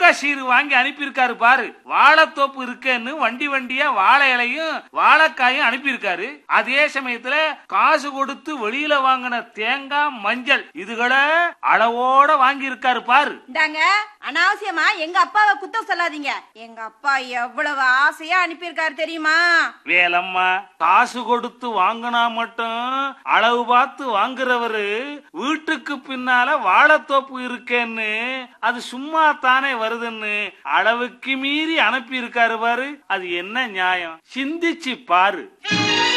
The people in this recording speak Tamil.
தங்க சீரு வாங்கி அனுப்பியிருக்காரு பாரு வாழைத்தோப்பு இருக்கேன்னு வண்டி வண்டியா வாழை இலையும் வாழைக்காயும் அனுப்பியிருக்காரு அதே சமயத்துல காசு கொடுத்து வெளியில வாங்கின தேங்காய் மஞ்சள் இதுகளை அளவோட வாங்கி இருக்காரு பாரு இந்தாங்க அனாவசியமா எங்க அப்பாவை குத்தம் சொல்லாதீங்க எங்க அப்பா எவ்வளவு ஆசையா அனுப்பியிருக்காரு தெரியுமா வேலம்மா காசு கொடுத்து வாங்கினா மட்டும் அளவு பார்த்து வாங்குறவரு வீட்டுக்கு பின்னால வாழைத்தோப்பு இருக்கேன்னு அது சும்மா தானே வருதுன்னு அளவுக்கு மீறி அனுப்பி இருக்காரு பாரு அது என்ன நியாயம் சிந்திச்சு பாரு